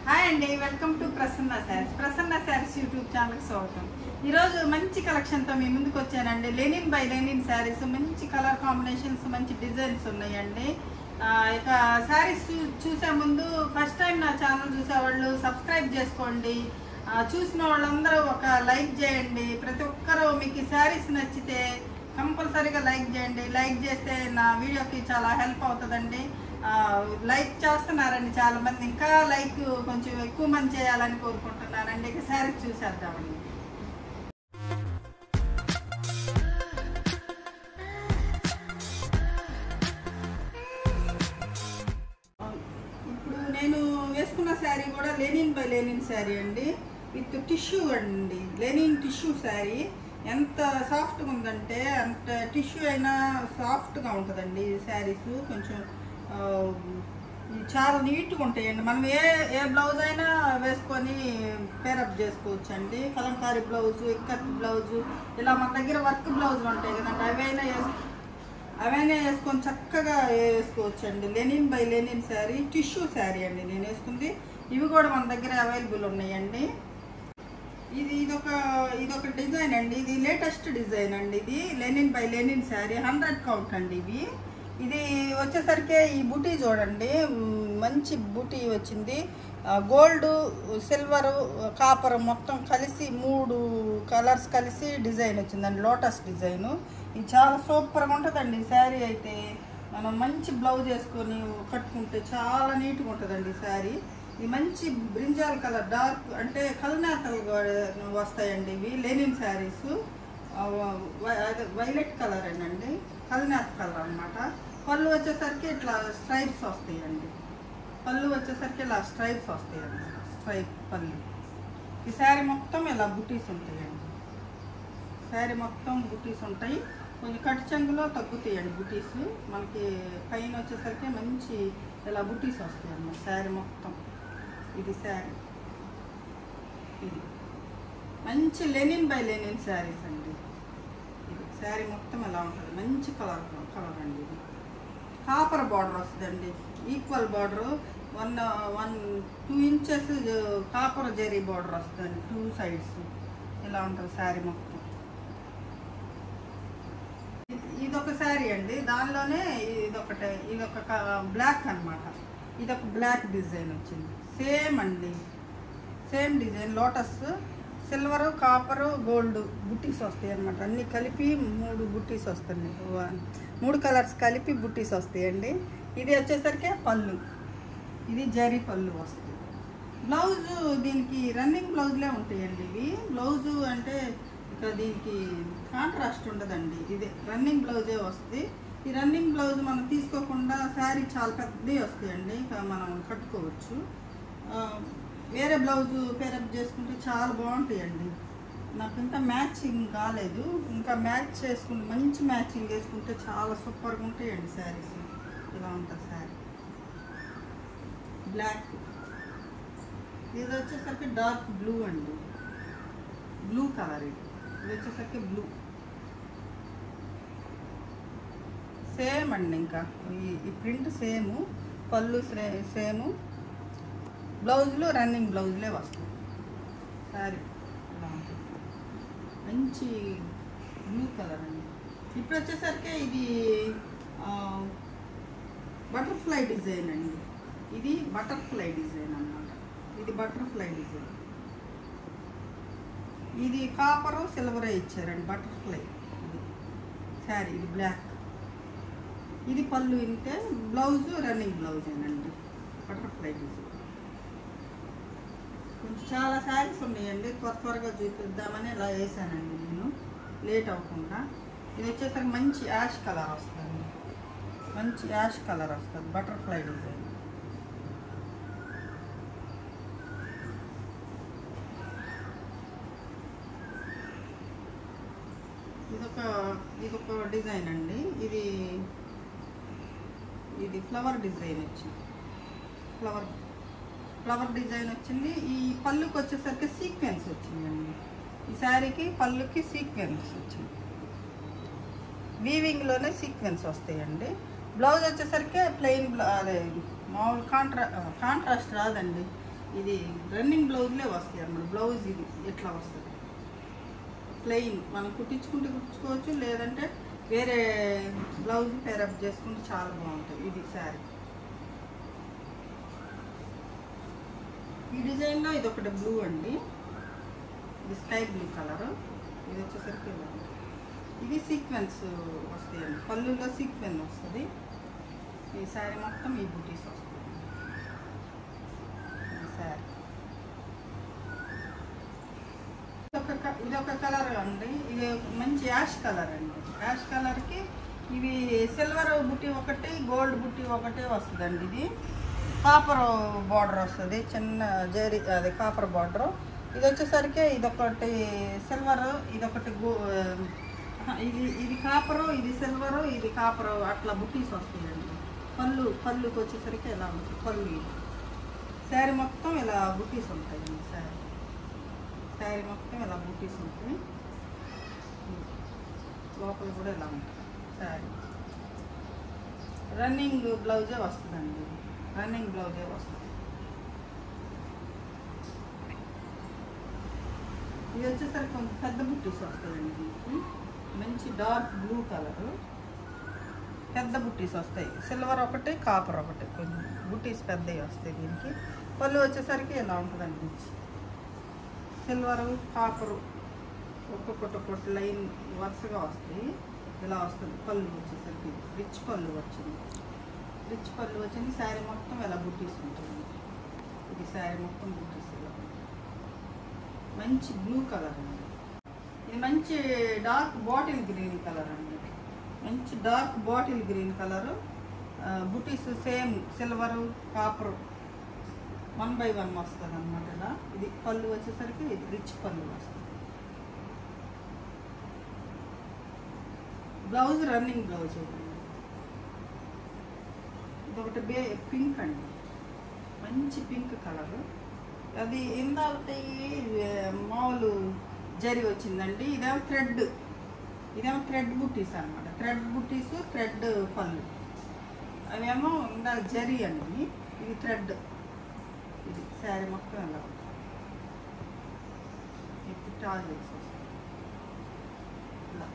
Hi అండి welcome to Prasanna sarees Prasanna sarees YouTube ఛానల్కి స్వాగతం ఈరోజు మంచి కలెక్షన్తో మీ ముందుకు వచ్చానండి లెనిన్ బై లెనిన్ శారీస్ మంచి కలర్ కాంబినేషన్స్ మంచి డిజైన్స్ ఉన్నాయండి ఆ, ఇక శారీస్ చూసే ముందు ఫస్ట్ టైం నా ఛానల్ చూసేవాళ్ళు సబ్స్క్రైబ్ చేసుకోండి ఆ, చూసిన వాళ్ళందరూ ఒక లైక్ చేయండి ప్రతి ఒక్కరూ మీకు ఈ శారీస్ నచ్చితే కంపల్సరీగా లైక్ చేయండి లైక్ చేస్తే నా వీడియోకి చాలా హెల్ప్ అవుతుందండి ఆ, లైక్ చేస్తున్నారండి చాలా మంది ఇంకా లైక్ కొంచెం ఎక్కువ మంది చేయాలని కోరుకుంటున్నానండి ఇక శారీ చూసేద్దామండి ఇప్పుడు నేను వేసుకున్న శారీ కూడా లెనిన్ బై లెనిన్ శారీ అండి విత్ టిష్యూ అండి లెనిన్ టిష్యూ శారీ ఎంత సాఫ్ట్గా ఉందంటే అంత టిష్యూ అయినా సాఫ్ట్గా ఉంటుందండి ఈ శారీస్ కొంచెం ఆ, ఇవి చాలా నీట్గా ఉంటాయండి మనం ఏ ఏ బ్లౌజ్ అయినా వేసుకొని పేరప్ చేసుకోవచ్చు అండి కలంకారీ బ్లౌజు ఇక్కత్ బ్లౌజు ఇలా మన దగ్గర వర్క్ బ్లౌజులు ఉంటాయి కదండి అవైనా వేసు అవన్నీ వేసుకొని చక్కగా వేసుకోవచ్చు అండి linen by linen saree tissue saree అండి నేను వేసుకుంది ఇవి కూడా మన దగ్గర అవైలబుల్ ఉన్నాయండి ఇది ఇదొక ఇదొక డిజైన్ అండి ఇది లేటెస్ట్ డిజైన్ అండి ఇది linen by linen saree hundred count అండి ఇవి ఇది వచ్చేసరికి ఈ బుటీ చూడండి మ్, మంచి బుటీ వచ్చింది గోల్డ్ సిల్వర్ కాపర్ మొత్తం కలిసి మూడు కలర్స్ కలిసి డిజైన్ వచ్చిందండి లోటస్ డిజైన్ ఇది చాలా సూపర్గా ఉంటుందండి ఈ శారీ అయితే మనం మంచి బ్లౌజ్ వేసుకొని కట్టుకుంటే చాలా నీట్గా ఉంటుందండి ఈ శారీ ఇది మంచి బ్రింజాల్ కలర్ డార్క్ అంటే కలనాతలు వస్తాయండి ఇవి లెనిన్ శారీస్ వైలెట్ కలర్ అండి కలనాథ్ కలర్ అన్నమాట పళ్ళు వచ్చేసరికి ఇట్లా స్ట్రైప్స్ వస్తాయండి పళ్ళు వచ్చేసరికి ఇలా స్ట్రైప్స్ వస్తాయండి స్ట్రైప్ పళ్ళు ఈ శారీ మొత్తం ఇలా బుటీస్ ఉంటాయండి శారీ మొత్తం బుటీస్ ఉంటాయి కొంచెం కట్ చెంగులో తగ్గుతాయండి బుటీస్ మనకి పైన వచ్చేసరికి మంచి ఇలా బుటీస్ వస్తాయి అన్నమాట శారీ మొత్తం ఇది శారీ ఇది మంచి లెనిన్ బై లెనిన్ శారీస్ అండి ఇది శారీ మొత్తం ఇలా ఉంటుంది మంచి కలర్ కలర్ అండి ఇది కాపర్ బార్డర్ వస్తుందండి equal border one one two inches copper zari border వస్తుందండి టూ సైడ్స్ ఇలా ఉంటుంది శారీ మొత్తం ఇది- ఇదొక శారీ అండి దానిలోనే ఇదొకటి ఇదొక బ్లాక్ అన్నమాట ఇదొక బ్లాక్ డిజైన్ వచ్చింది సేమ్ అండి same design lotus silver copper gold buttis వస్తాయి అనమాట అన్నీ కలిపి మూడు బుట్టీస్ వస్తాయి వా- మూడు కలర్స్ కలిపి బుట్టీస్ వస్తాయండి ఇది వచ్చేసరికి పళ్ళు ఇది జరీ పళ్ళు వస్తుంది బ్లౌజ్ దీనికి రన్నింగ్ బ్లౌజ్లే ఉంటాయండి ఇవి బ్లౌజు అంటే ఇక దీనికి కాంట్రాస్ట్ ఉండదండి ఇది రన్నింగ్ బ్లౌజే వస్తుంది ఈ రన్నింగ్ బ్లౌజ్ మనం తీసుకోకుండా శారీ చాలా పెద్దవి వస్తాయండి ఇక మనం కట్టుకోవచ్చు ఆ, వేరే బ్లౌజ్ పేరప్ చేసుకుంటే చాలా బాగుంటాయండి నాకు ఇంకా మ్యాచింగ్ కాలేదు ఇంకా మ్యాచ్ చేసుకుంటే మంచి మ్యాచింగ్ వేసుకుంటే చాలా సూపర్గా ఉంటాయండి శారీస్ ఇలా ఉంటుంది శారీ బ్లాక్ ఇది వచ్చేసరికి డార్క్ బ్లూ అండి బ్లూ కలర్ ఇది ఇది వచ్చేసరికి బ్లూ సేమ్ అండి ఇంకా ఈ ఈ ప్రింట్ సేము పళ్ళు సేము బ్లౌజులు రన్నింగ్ బ్లౌజులే వస్తాయి సారీ ఇలా ఉంటుంది. మంచి బ్లూ కలర్ అండి ఇప్పుడు వచ్చేసరికి ఇది బటర్ఫ్లై డిజైన్ అండి ఇది బటర్ఫ్లై డిజైన్ అన్నమాట ఇది బటర్ఫ్లై డిజైన్ ఇది కాపరు సిల్వరే ఇచ్చారండి బటర్ఫ్లై ఇది శారీ ఇది బ్లాక్ ఇది పళ్ళు ఇంటే బ్లౌజ్ రన్నింగ్ బ్లౌజ్ ఏనండి బటర్ఫ్లై డిజైన్ కొంచెం చాలా శారీస్ ఉన్నాయండి త్వర త్వరగా చూపిద్దామని ఇలా వేసానండి నేను లేట్ అవ్వకుండా ఇది వచ్చేసరికి మంచి యాష్ కలర్ వస్తుంది మంచి యాష్ కలర్ వస్తుంది బటర్ఫ్లై డిజైన్ ఇదొక ఇదొక డిజైన్ అండి ఇది ఇది ఫ్లవర్ డిజైన్ వచ్చింది ఫ్లవర్ ఫ్లవర్ డిజైన్ వచ్చింది ఈ పళ్ళుకి వచ్చేసరికి సీక్వెన్స్ వచ్చిందండి ఈ శారీకి పళ్ళుకి సీక్వెన్స్ వచ్చింది వీవింగ్లోనే సీక్వెన్స్ వస్తాయండి బ్లౌజ్ వచ్చేసరికి ప్లెయిన్ అదే మామూలు కాంట్రా కాంట్రాస్ట్ రాదండి ఇది రన్నింగ్ బ్లౌజ్లే వస్తాయి అన్నమాట బ్లౌజ్ ఇది ఎట్లా వస్తుంది ప్లెయిన్ మనం కుట్టించుకుంటే కుట్టించుకోవచ్చు లేదంటే వేరే బ్లౌజ్ పేరప్ చేసుకుంటే చాలా బాగుంటుంది ఇది శారీ ఈ డిజైన్లో ఇది ఒకటి బ్లూ అండి ఇది స్కై బ్లూ కలర్ ఇది వచ్చేసరికి ఇలా ఉంటుంది. ఇది సీక్వెన్స్ వస్తాయండి పళ్ళులో సీక్వెన్స్ వస్తుంది ఈ శారీ మొత్తం ఈ బూటీస్ వస్తుంది ఈ శారీ ఇదొక క- ఇదొక కలర్ అండి ఇది మంచి యాష్ కలర్ అండి యాష్ కలర్కి ఇవి సిల్వర్ బుట్టి ఒకటి గోల్డ్ బుట్టి ఒకటి వస్తుందండి ఇది కాపర్ బార్డర్ వస్తుంది చిన్న జరీ అది కాపర్ బార్డర్ ఇది వచ్చేసరికి ఇదొకటి సిల్వర్ ఇదొకటి గో ఆహా, ఇది ఇది కాపరు ఇది సిల్వరు ఇది కాపరు అట్లా బుట్టీస్ వస్తాయండి పళ్ళు పళ్ళుకి వచ్చేసరికి ఇలా ఉంటుంది పళ్ళు ఇది. శారీ మొత్తం ఇలా బుట్టీస్ ఉంటాయండి శారీ శారీ మొత్తం ఇలా బూటీస్ ఉంటాయి లోపల కూడా ఇలా ఉంటుంది శారీ రన్నింగ్ బ్లౌజే వస్తుందండి ఇది. రన్నింగ్ బ్లౌజే వస్తుంది ఇది వచ్చేసరికి కొంచెం పెద్ద బుట్టీస్ వస్తాయండి దీనికి మంచి డార్క్ బ్లూ కలర్ పెద్ద బుట్టీస్ వస్తాయి సిల్వర్ ఒకటి కాపర్ ఒకటి కొంచెం బుట్టీస్ పెద్దవి వస్తాయి దీనికి పళ్ళు వచ్చేసరికి ఇలా ఉంటుందండి మంచి సిల్వర్ కాపరు ఒక్కొక్కటి ఒక్కొక్కటి లైన్ వరుసగా వస్తాయి ఇలా వస్తుంది పళ్ళు వచ్చేసరికి రిచ్ పళ్ళు వచ్చింది రిచ్ పళ్ళు వచ్చింది శారీ మొత్తం ఇలా బుట్టీస్ ఉంటుంది ఇది శారీ మొత్తం బుట్టీస్ ఇలా ఉంటుంది. మంచి బ్లూ కలర్ అండి ఇది మంచి డార్క్ బాటిల్ గ్రీన్ కలర్ అండి మంచి డార్క్ బాటిల్ గ్రీన్ కలరు బుటీస్ same silver copper one by one వస్తుంది అనమాట ఇలా ఇది పళ్ళు వచ్చేసరికి ఇది రిచ్ పళ్ళు వస్తుంది బ్లౌజ్ రన్నింగ్ బ్లౌజ్ ఇది ఒకటి బే పింక్ అండి మంచి పింక్ కలర్ అది ఇందాకటి మామూలు జరి వచ్చిందండి ఇదేమో థ్రెడ్ ఇదేమో థ్రెడ్ బుట్టీస్ అనమాట థ్రెడ్ బుట్టీస్ థ్రెడ్ పళ్ళు అవేమో ఇందాక జరి అండి ఇది థ్రెడ్ ఇది శారీ మొత్తం ఎలా ఉంటుంది ఇప్పుడు టాజెస్ వస్తాయి ఇలా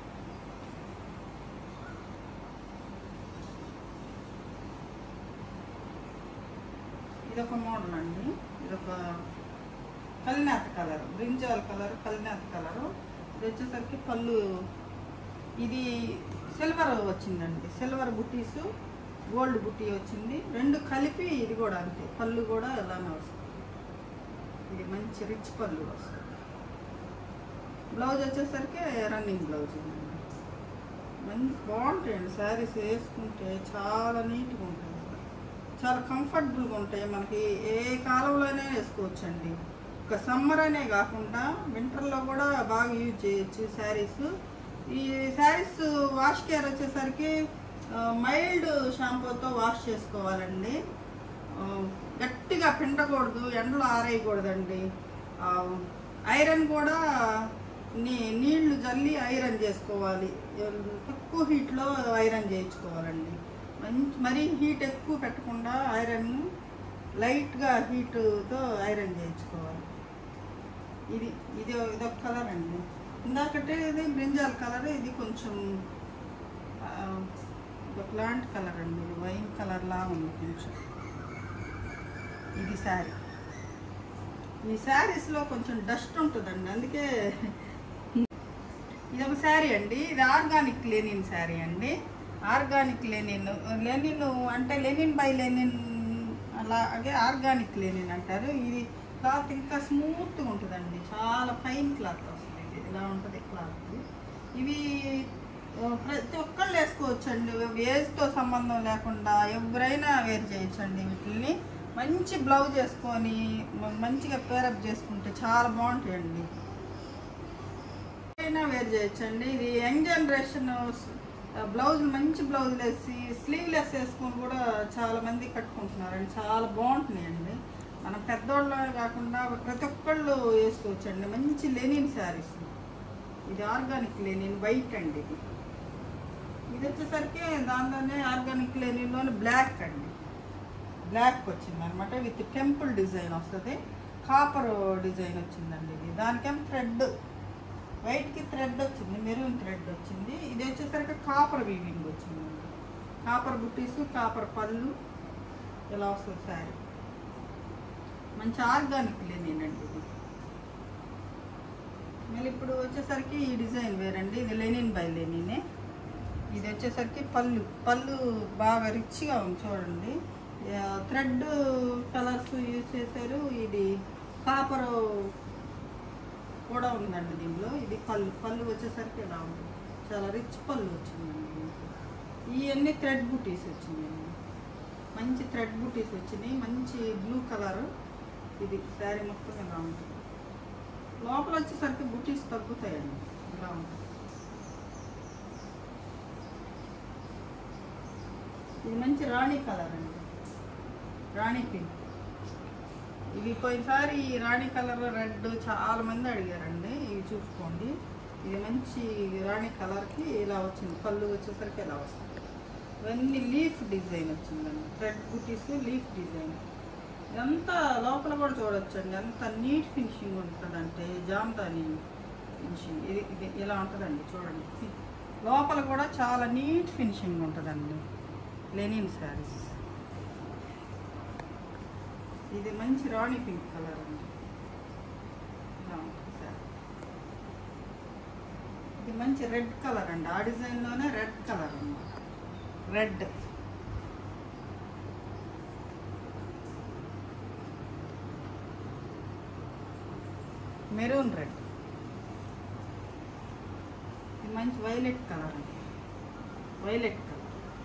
ఇదొక మోడల్ అండి ఇదొక కలినాథ కలర్ బ్రింజాల్ కలర్ కలినాథ కలరు ఇది వచ్చేసరికి పళ్ళు ఇది సిల్వర్ వచ్చిందండి సిల్వర్ బుట్టీస్ గోల్డ్ బుట్టీ వచ్చింది రెండు కలిపి ఇది కూడా అంతే పళ్ళు కూడా అలానే వస్తుంది ఇది మంచి రిచ్ పళ్ళు వస్తుంది బ్లౌజ్ వచ్చేసరికి రన్నింగ్ బ్లౌజ్ ఉందండి మంచి బాగుంటాయండి శారీస్ వేసుకుంటే చాలా నీట్గా ఉంటాయి చాలా కంఫర్టబుల్గా ఉంటాయి మనకి ఏ కాలంలోనే వేసుకోవచ్చండి ఒక సమ్మర్ అనే కాకుండా వింటర్లో కూడా బాగా యూజ్ చేయొచ్చు శారీస్ ఈ శారీస్ వాష్ కేర్ వచ్చేసరికి మైల్డ్ షాంపూతో వాష్ చేసుకోవాలండి ఆ, గట్టిగా పిండకూడదు ఎండలో ఆరేయకూడదండి ఆ, ఐరన్ కూడా నీ నీళ్లు జల్లి ఐరన్ చేసుకోవాలి తక్కువ హీట్లో ఐరన్ చేయించుకోవాలండి మంచి మరీ హీట్ ఎక్కువ పెట్టకుండా ఐరన్ లైట్గా హీట్తో ఐరన్ చేయించుకోవాలి ఇది ఇది ఇదొక కలర్ అండి ఇందాకటే ఇది బ్రింజాల్ కలర్ ఇది కొంచెం ఆ, ఒక ప్లాంట్ కలర్ అండి ఇది వైన్ కలర్ లా ఉంది కొంచెం ఇది శారీ ఈ శారీస్లో కొంచెం డస్ట్ ఉంటుందండి అందుకే ఇది ఒక శారీ అండి ఇది ఆర్గానిక్ లెనిన్ శారీ అండి ఆర్గానిక్ లెనిన్ లెనిన్ అంటే లెనిన్ బై లెనిన్ అలాగే ఆర్గానిక్ లెనిన్ అంటారు ఇది క్లాత్ ఇంకా స్మూత్గా ఉంటుందండి చాలా ఫైన్ క్లాత్ వస్తుంది ఇది ఇలా ఉంటుంది క్లాత్ ఇవి ఆ, ప్రతి ఒక్కళ్ళు వేసుకోవచ్చండి వేస్తో సంబంధం లేకుండా ఎవరైనా వేర్ చేయొచ్చండి వీటిని మంచి బ్లౌజ్ వేసుకొని మ- మంచిగా పేరప్ చేసుకుంటే చాలా బాగుంటాయండి అయినా వేర్ చేయొచ్చండి ఇది యంగ్ జనరేషన్ బ్లౌజ్ మంచి బ్లౌజ్ వేసి స్లీవ్లెస్ వేసుకొని కూడా చాలా మంది కట్టుకుంటున్నారండి చాలా బాగుంటున్నాయండి మనం పెద్దోళ్ళే కాకుండా ప్రతి ఒక్కళ్ళు వేసుకోవచ్చండి మంచి లెనిన్ శారీస్ ఇది ఆర్గానిక్ లెనిన్ వైట్ అండి ఇది ఇది వచ్చేసరికి దానిలోనే ఆర్గానిక్ లెనిన్లోనే బ్లాక్ అండి బ్లాక్ వచ్చింది అనమాట విత్ టెంపుల్ డిజైన్ వస్తుంది కాపర్ డిజైన్ వచ్చిందండి ఇది దానికేమో థ్రెడ్ వైట్కి థ్రెడ్ వచ్చింది మెరూన్ థ్రెడ్ వచ్చింది ఇది వచ్చేసరికి కాపర్ వీవింగ్ వచ్చిందండి కాపర్ బుట్టీస్ కాపర్ పళ్ళు ఇలా వస్తుంది శారీ మంచి ఆర్గానిక్ లేనేనండి ఇది మళ్ళీ ఇప్పుడు వచ్చేసరికి ఈ డిజైన్ వేరండి ఇది లెనిన్ బై లెనినే ఇది వచ్చేసరికి పళ్ళు పళ్ళు బాగా రిచ్గా ఉంది చూడండి థ్రెడ్ కలర్స్ యూజ్ చేశారు ఇది కాపర్ కూడా ఉందండి దీనిలో ఇది పళ్ళు పళ్ళు వచ్చేసరికి ఇలా ఉంది చాలా రిచ్ పళ్ళు వచ్చిందండి ఇవన్నీ థ్రెడ్ బుటీస్ వచ్చినాయండి మంచి థ్రెడ్ బుటీస్ వచ్చినాయి మంచి బ్లూ కలర్ ఇది శారీ మొత్తం ఇలా ఉంటుంది లోపల వచ్చేసరికి బుటీస్ తగ్గుతాయండి ఇలా ఉంటుంది ఇది మంచి రాణి కలర్ అండి రాణి పింక్ ఇవి పోయినసారి ఈ రాణి కలర్ రెడ్ చాలా మంది అడిగారండి ఇవి చూసుకోండి ఇది మంచి రాణి కలర్కి ఇలా వచ్చింది పళ్ళు వచ్చేసరికి ఇలా వస్తుంది ఇవన్నీ లీఫ్ డిజైన్ వచ్చిందండి థ్రెడ్ బుటీస్ లీఫ్ డిజైన్ ఇదంతా లోపల కూడా చూడొచ్చండి ఎంత నీట్ ఫినిషింగ్ ఉంటుందంటే జామ్దాని ఫినిషింగ్ ఇది ఇది ఇలా ఉంటుందండి చూడండి లోపల కూడా చాలా నీట్ ఫినిషింగ్ ఉంటుందండి లెనిన్ శారీస్ ఇది మంచి రాణి పింక్ కలర్ అండి ఇలా ఉంటుంది శారీ ఇది మంచి రెడ్ కలర్ అండి ఆ డిజైన్లోనే రెడ్ కలర్ అన్నమాట రెడ్ మెరూన్ రెడ్ ఇది మంచి వైలెట్ కలర్ అండి వైలెట్ కలర్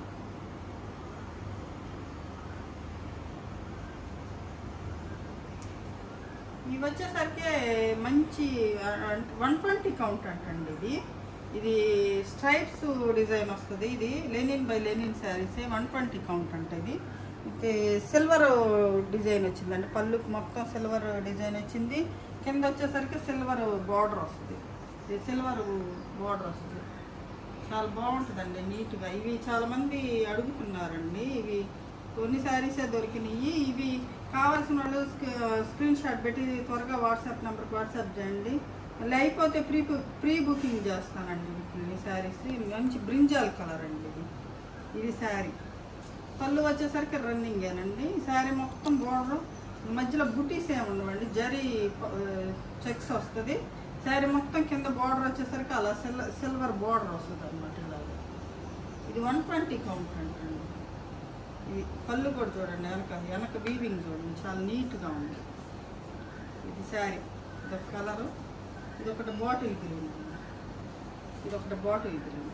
ఇవి వచ్చేసరికి మంచి వన్ ట్వంటీ కౌంట్ అంటండి ఇది ఇది స్ట్రైప్స్ డిజైన్ వస్తుంది ఇది linen by linen saris one twenty count అంటే ఇది ఇది సిల్వర్ డిజైన్ వచ్చిందండి పళ్ళుకి మొత్తం సిల్వర్ డిజైన్ వచ్చింది కింద వచ్చేసరికి సిల్వర్ బార్డర్ వస్తుంది ఇది సిల్వర్ బార్డర్ వస్తుంది చాలా బాగుంటుందండి నీట్గా ఇవి చాలామంది అడుగుతున్నారండి ఇవి కొన్ని శారీసే దొరికినాయి ఇవి కావాల్సిన వాళ్ళు స్క్రీన్ షాట్ పెట్టి త్వరగా వాట్సాప్ నెంబర్కి వాట్సాప్ చేయండి మళ్ళీ అయిపోతే ప్రీ ప్రీ బుకింగ్ చేస్తానండి వీటిని శారీస్ ఇది మంచి బ్రింజాల్ కలర్ అండి ఇది ఇది శారీ పళ్ళు వచ్చేసరికి రన్నింగేనండి ఈ శారీ మొత్తం బోర్డర్ మధ్యలో బుటీస్ ఏమి ఉండవండి జరీ చెక్స్ వస్తుంది శారీ మొత్తం కింద బార్డర్ వచ్చేసరికి అలా సిల్ సిల్వర్ బార్డర్ వస్తుంది అనమాట ఇలాగా ఇది వన్ ట్వంటీ కౌంట్ అంటండి ఇది పళ్ళు కూడా చూడండి వెనక వెనక వీవింగ్ చూడండి చాలా నీట్గా ఉంది ఇది శారీ ఇది ఒక కలరు ఇది ఒకటి బాటిల్ గ్రీన్ ఇది ఒకటి బాటిల్ గ్రీన్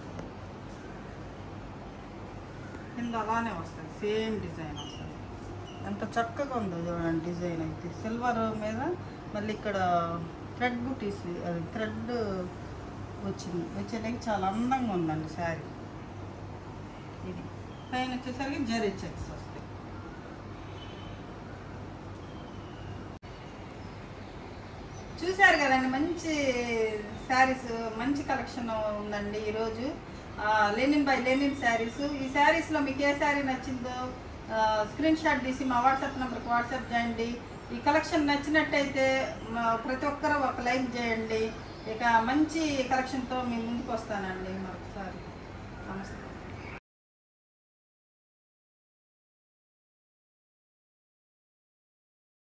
కింద అలానే వస్తుంది సేమ్ డిజైన్ వస్తుంది ఎంత చక్కగా ఉందో చూడండి డిజైన్ అయితే సిల్వర్ మీద మళ్ళీ ఇక్కడ థ్రెడ్ బుటీస్ అది థ్రెడ్ వచ్చింది వచ్చేదానికి చాలా అందంగా ఉందండి శారీ ఇది పైన వచ్చేసరికి జరీ చెక్స్ వస్తాయి చూశారు కదండి మంచి శారీస్ మంచి కలెక్షన్ ఉందండి ఈరోజు లెనిన్ బై లెనిన్ శారీస్ ఈ శారీస్లో మీకు ఏ శారీ నచ్చిందో స్క్రీన్ షాట్ తీసి మా వాట్సాప్ నెంబర్కి వాట్సాప్ చేయండి ఈ కలెక్షన్ నచ్చినట్టయితే మా ప్రతి ఒక్కరూ ఒక లైక్ చేయండి ఇక మంచి కలెక్షన్తో మీ ముందుకు వస్తానండి మరొకసారి నమస్తే